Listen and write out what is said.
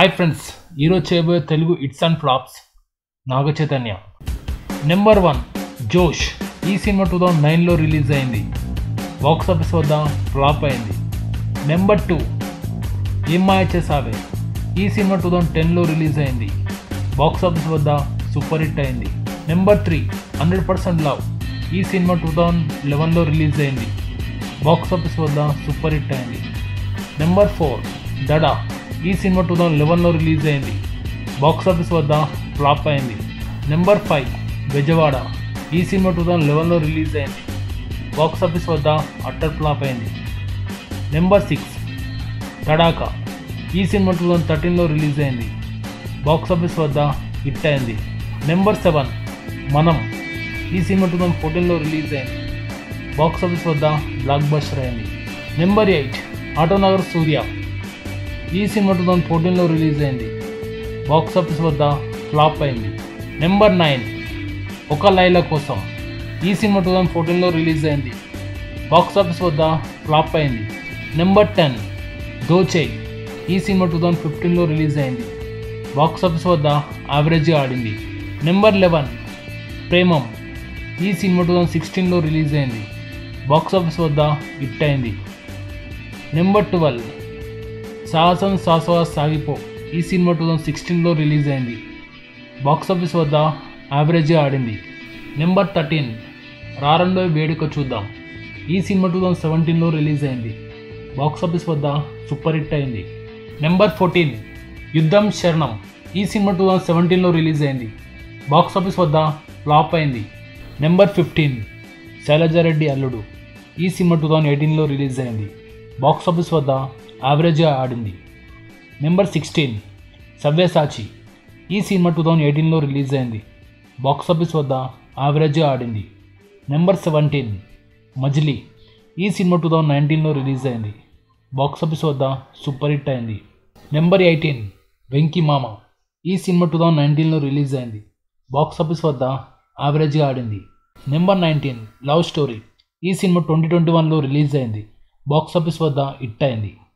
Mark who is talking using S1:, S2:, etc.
S1: hi friends ఈరోజు చేయబోయే Telugu hits and flops Naga Chaitanya number one Josh ఈ సినిమా టూ థౌజండ్ నైన్లో రిలీజ్ అయింది బాక్స్ ఆఫీస్ వద్ద ఫ్లాప్ అయింది నెంబర్ టూ ఏం మాయ చేసావే ఈ సినిమా టూ థౌజండ్ టెన్లో రిలీజ్ అయింది బాక్స్ ఆఫీస్ వద్ద సూపర్ హిట్ అయింది number three hundred percent love ఈ సినిమా టూ థౌజండ్ లెవెన్లో రిలీజ్ అయింది బాక్స్ ఆఫీస్ వద్ద సూపర్ హిట్ అయింది నెంబర్ ఫోర్ దడా ఈ సినిమా టూ థౌజండ్ లెవెన్లో రిలీజ్ అయింది బాక్స్ ఆఫీస్ వద్ద ఫ్లాప్ అయింది నెంబర్ ఫైవ్ బెజవాడ ఈ సినిమా టూ థౌజండ్ లెవెన్లో రిలీజ్ అయింది బాక్స్ ఆఫీస్ వద్ద అట్టర్ ఫ్లాప్ అయింది నెంబర్ సిక్స్ తడాకా ఈ సినిమా టూ థౌజండ్ థర్టీన్లో రిలీజ్ అయింది బాక్స్ ఆఫీస్ వద్ద హిట్ అయింది నెంబర్ సెవెన్ మనం ఈ సినిమా టూ థౌజండ్ ఫోర్టీన్లో రిలీజ్ అయింది బాక్స్ ఆఫీస్ వద్ద బ్లాక్ బస్టర్ అయింది నెంబర్ ఎయిట్ ఆటోనగర్ సూర్య ఈ సినిమా టూ థౌజండ్ ఫోర్టీన్లో రిలీజ్ అయింది బాక్స్ ఆఫీస్ వద్ద ఫ్లాప్ అయింది నెంబర్ నైన్ ఒక లైల కోసం ఈ సినిమా టూ థౌజండ్ ఫోర్టీన్లో రిలీజ్ అయింది బాక్స్ ఆఫీస్ వద్ద ఫ్లాప్ అయింది నెంబర్ టెన్ దోచే ఈ సినిమా టూ థౌజండ్ ఫిఫ్టీన్లో రిలీజ్ అయింది బాక్స్ ఆఫీస్ వద్ద యావరేజ్గా ఆడింది నెంబర్ లెవెన్ ప్రేమం ఈ సినిమా టూ థౌజండ్ సిక్స్టీన్లో రిలీజ్ అయింది బాక్స్ ఆఫీస్ వద్ద హిట్ అయింది నెంబర్ ట్వెల్వ్ సాహసం సాసవ సాగిపో ఈ సినిమా టూ థౌజండ్ సిక్స్టీన్లో రిలీజ్ అయింది బాక్స్ ఆఫీస్ వద్ద యావరేజ్గా ఆడింది నెంబర్ థర్టీన్ రారండో వేడుక చూద్దాం ఈ సినిమా టూ థౌజండ్ సెవెంటీన్లో రిలీజ్ అయింది బాక్స్ ఆఫీస్ వద్ద సూపర్ హిట్ అయింది నెంబర్ ఫోర్టీన్ యుద్ధం శరణం ఈ సినిమా టూ థౌజండ్ సెవెంటీన్లో రిలీజ్ అయింది బాక్స్ ఆఫీస్ వద్ద ఫ్లాప్ అయింది నెంబర్ ఫిఫ్టీన్ శైలజారెడ్డి అల్లుడు ఈ సినిమా టూ థౌజండ్ ఎయిటీన్లో రిలీజ్ అయింది బాక్స్ ఆఫీస్ వద్ద యావరేజ్గా ఆడింది నెంబర్ సిక్స్టీన్ సవ్యసాచి ఈ సినిమా టూ థౌజండ్ ఎయిటీన్లో రిలీజ్ అయింది బాక్స్ ఆఫీస్ వద్ద యావరేజ్గా ఆడింది నెంబర్ సెవెంటీన్ మజిలీ ఈ సినిమా టూ థౌజండ్ నైన్టీన్లో రిలీజ్ అయింది బాక్స్ ఆఫీస్ వద్ద సూపర్ హిట్ అయింది నెంబర్ ఎయిటీన్ వెంకీ మామ ఈ సినిమా టూ థౌజండ్ నైన్టీన్లో రిలీజ్ అయింది బాక్స్ ఆఫీస్ వద్ద యావరేజ్గా ఆడింది నెంబర్ నైన్టీన్ లవ్ స్టోరీ ఈ సినిమా ట్వంటీ ట్వంటీ వన్లో రిలీజ్ అయింది బాక్స్ ఆఫీస్ వద్ద హిట్ అయింది